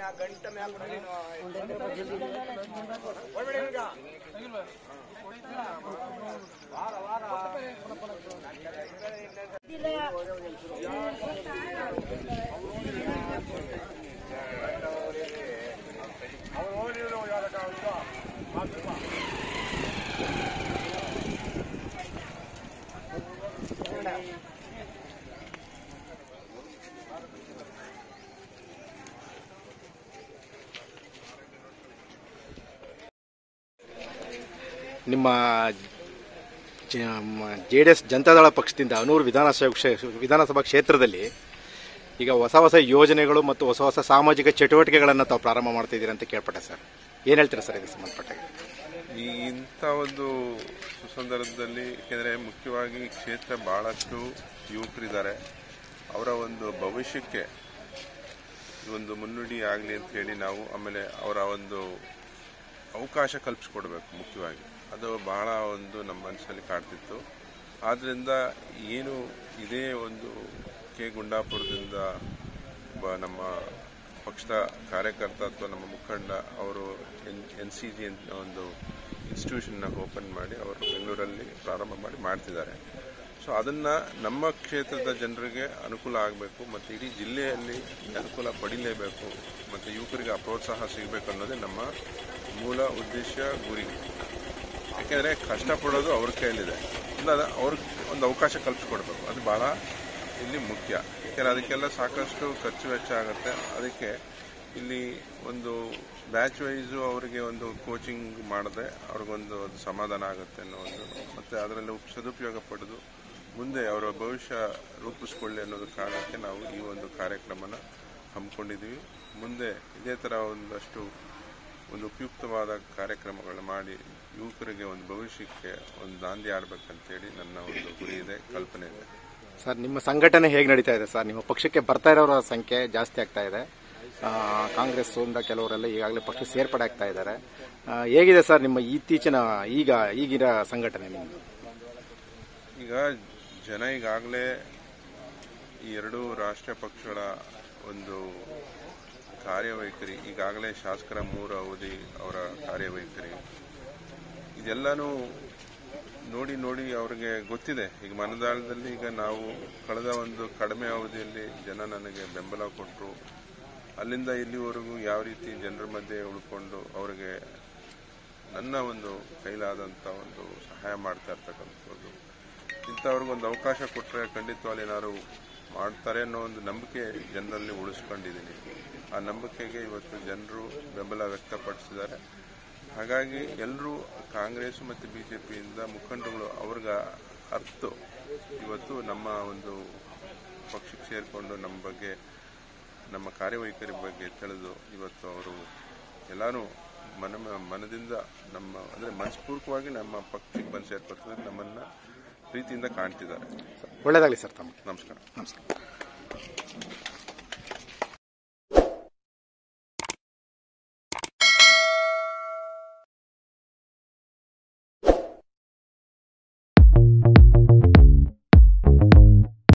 ನಿಮ್ಮ J D S Janata Dal ಪಕ್ಷದಿಂದ ಅನೂರು ವಿಧಾನಸಭಾ ಕ್ಷೇ- ವಿಧಾನಸಭಾ ಕ್ಷೇತ್ರದಲ್ಲಿ ಈಗ ಹೊಸ ಹೊಸ ಯೋಜನೆಗಳು ಮತ್ತು ಹೊಸ ಹೊಸ ಸಾಮಾಜಿಕ ಚಟುವಟಿಕೆಗಳನ್ನು ತಾವು ಪ್ರಾರಂಭ ಮಾಡ್ತಾ ಇದ್ದೀರಾ ಅಂತ ಕೇಳ್ಪಟ್ಟೆ ಸರ್ ಏನು ಹೇಳ್ತೀರಾ ಸರ್ ಇದಕ್ಕೆ ಸಂಬಂಧಪಟ್ಟಾಗ ಈ ಇಂಥ ಒಂದು ಸುಸಂದರ್ಭದಲ್ಲಿ ಏಕೆಂದರೆ ಮುಖ್ಯವಾಗಿ ಈ ಕ್ಷೇತ್ರ ಬಹಳಷ್ಟು ಯುವಕರಿದ್ದಾರೆ ಅವರ ಒಂದು ಭವಿಷ್ಯಕ್ಕೆ ಒಂದು ಮುನ್ನುಡಿ ಆಗಲಿ ಅಂತ ಹೇಳಿ ನಾವು ಆಮೇಲೆ ಅವರ ಒಂದು ಅವಕಾಶ ಕಲ್ಪಿಸ್ಕೊಡ್ಬೇಕು ಮುಖ್ಯವಾಗಿ ಅದು ಬಹಳ ಒಂದು ನಮ್ಮ ಮನಸ್ಸಲ್ಲಿ ಕಾಡ್ತಿತ್ತು ಆದ್ದರಿಂದ ಏನು ಇದೇ ಒಂದು ಕೆ ಗುಂಡಾಪುರದಿಂದ ಒಬ್ಬ ನಮ್ಮ ಪಕ್ಷದ ಕಾರ್ಯಕರ್ತ ಅಥವಾ ನಮ್ಮ ಮುಖಂಡ ಅವರು ಎನ್ ಎನ್ ಸಿ ಜಿ ಅಂತ ಒಂದು ಇನ್ಸ್ಟಿಟ್ಯೂಷನ್ನ ಓಪನ್ ಮಾಡಿ ಅವರು ಬೆಂಗಳೂರಲ್ಲಿ ಪ್ರಾರಂಭ ಮಾಡಿ ಮಾಡ್ತಿದ್ದಾರೆ ಸೊ ಅದನ್ನು ನಮ್ಮ ಕ್ಷೇತ್ರದ ಜನರಿಗೆ ಅನುಕೂಲ ಆಗಬೇಕು ಮತ್ತು ಇಡೀ ಜಿಲ್ಲೆಯಲ್ಲಿ ಈ ಅನುಕೂಲ ಪಡಿಲೇಬೇಕು ಮತ್ತು ಯುವಕರಿಗೆ ಆ ಪ್ರೋತ್ಸಾಹ ಸಿಗಬೇಕು ಅನ್ನೋದೇ ನಮ್ಮ ಮೂಲ ಉದ್ದೇಶ ಗುರಿ ಯಾಕೆಂದರೆ ಕಷ್ಟಪಡೋದು ಅವ್ರ ಕೈಯಲ್ಲಿದೆ ಇಲ್ಲ ಅವ್ರಿಗೆ ಒಂದು ಅವಕಾಶ ಕಲ್ಪಿಸ್ಕೊಡ್ಬೇಕು ಅದು ಭಾಳ ಇಲ್ಲಿ ಮುಖ್ಯ ಯಾಕೆಂದರೆ ಅದಕ್ಕೆಲ್ಲ ಸಾಕಷ್ಟು ಖರ್ಚು ವೆಚ್ಚ ಆಗುತ್ತೆ ಅದಕ್ಕೆ ಇಲ್ಲಿ ಒಂದು ಬ್ಯಾಚ್ ವೈಸು ಅವರಿಗೆ ಒಂದು ಕೋಚಿಂಗ್ ಮಾಡಿದ್ರೆ ಅವ್ರಿಗೊಂದು ಅದು ಸಮಾಧಾನ ಆಗುತ್ತೆ ಅನ್ನೋ ಒಂದು ಮತ್ತು ಅದರಲ್ಲಿ ಉಪ್- ಸದುಪಯೋಗ ಪಡೆದು ಮುಂದೆ ಅವರ ಭವಿಷ್ಯ ರೂಪಿಸ್ಕೊಳ್ಳಿ ಅನ್ನೋದು ಕಾರಣಕ್ಕೆ ನಾವು ಈ ಒಂದು ಕಾರ್ಯಕ್ರಮನ ಹಮ್ಮಿಕೊಂಡಿದ್ದೀವಿ ಮುಂದೆ ಇದೇ ಥರ ಒಂದಷ್ಟು ಒಂದು ಉಪಯುಕ್ತವಾದ ಕಾರ್ಯಕ್ರಮಗಳು ಮಾಡಿ ಯುವಕರಿಗೆ ಒಂದು ಭವಿಷ್ಯಕ್ಕೆ ಒಂದು ನಾಂದಿ ಆಡ್ಬೇಕಂತೇಳಿ ನನ್ನ ಒಂದು ಗುರಿ ಇದೆ ಕಲ್ಪನೆ ಇದೆ ಸರ್ ನಿಮ್ಮ ಸಂಘಟನೆ ಹೇಗೆ ನಡೀತಾ ಇದೆ ಸರ್ ನಿಮ್ಮ ಪಕ್ಷಕ್ಕೆ ಬರ್ತಾ ಇರೋರ ಸಂಖ್ಯೆ ಜಾಸ್ತಿ ಆಗ್ತಾ ಇದೆ ಆ, ಕಾಂಗ್ರೆಸ್ ಇಂದ ಕೆಲವರೆಲ್ಲ ಈಗಾಗಲೇ ಪಕ್ಷ ಸೇರ್ಪಡೆ ಆಗ್ತಾ ಇದ್ದಾರೆ ಆ, ಹೇಗಿದೆ ಸರ್ ನಿಮ್ಮ ಇತ್ತೀಚಿನ ಈಗ ಈಗಿನ ಸಂಘಟನೆ ನಿಮ್ಮದು ಈಗ ಜನ ಈಗಾಗಲೇ ಈ ಎರಡೂ ರಾಷ್ಟ್ರೀಯ ಪಕ್ಷಗಳ ಒಂದು ಕಾರ್ಯವೈಖರಿ ಈಗಾಗಲೇ ಶಾಸಕರ ಮೂರು ಅವಧಿ ಅವರ ಕಾರ್ಯವೈಖರಿ ಇದೆಲ್ಲನೂ ನೋಡಿ ನೋಡಿ ಅವ್ರಿಗೆ ಗೊತ್ತಿದೆ ಈಗ ಮನದಾಳದಲ್ಲಿ ಈಗ ನಾವು ಕಳೆದ ಒಂದು ಕಡಿಮೆ ಅವಧಿಯಲ್ಲಿ ಜನ ನನಗೆ ಬೆಂಬಲ ಕೊಟ್ಟರು ಅಲ್ಲಿಂದ ಇಲ್ಲಿವರೆಗೂ ಯಾವ ರೀತಿ ಜನರ ಮಧ್ಯೆ ಉಳ್ಕೊಂಡು ಅವರಿಗೆ ನನ್ನ ಒಂದು ಕೈಲಾದಂಥ ಒಂದು ಸಹಾಯ ಮಾಡ್ತಾ ಇರ್ತಕ್ಕಂಥದ್ದು ಇಂಥವ್ರಿಗೊಂದು ಅವಕಾಶ ಕೊಟ್ಟರೆ ಖಂಡಿತವಾಗಿ ಏನಾದ್ರು ಮಾಡ್ತಾರೆ ಅನ್ನೋ ಒಂದು ನಂಬಿಕೆ ಜನರಲ್ಲಿ ಉಳಿಸ್ಕೊಂಡಿದ್ದೀನಿ ಆ ನಂಬಿಕೆಗೆ ಇವತ್ತು ಜನರು ಬೆಂಬಲ ವ್ಯಕ್ತಪಡಿಸಿದ್ದಾರೆ ಹಾಗಾಗಿ ಎಲ್ಲರೂ ಕಾಂಗ್ರೆಸ್ ಮತ್ತು ಬಿ ಜೆ ಪಿಯಿಂದ ಮುಖಂಡರುಗಳು ಅವ್ರಿಗೆ ಅರ್ಥ ಇವತ್ತು ನಮ್ಮ ಒಂದು ಪಕ್ಷಕ್ಕೆ ಸೇರಿಕೊಂಡು ನಮ್ಮ ಬಗ್ಗೆ ನಮ್ಮ ಕಾರ್ಯವೈಖರಿ ಬಗ್ಗೆ ತಿಳಿದು ಇವತ್ತು ಅವರು ಎಲ್ಲರೂ ಮನ ಮನದಿಂದ ನಮ್ಮ ಅಂದರೆ ಮನಸ್ಪೂರ್ವಕವಾಗಿ ನಮ್ಮ ಪಕ್ಷಕ್ಕೆ ಬಂದು ಸೇರ್ಪಡ್ತಿದ್ರೆ ನಮ್ಮನ್ನು ಪ್ರೀತಿಯಿಂದ ಕಾಣ್ತಿದ್ದಾರೆ ಒಳ್ಳೇದಾಗಲಿ ಸರ್ ತಮ್ಮ ನಮಸ್ಕಾರ ನಮಸ್ಕಾರ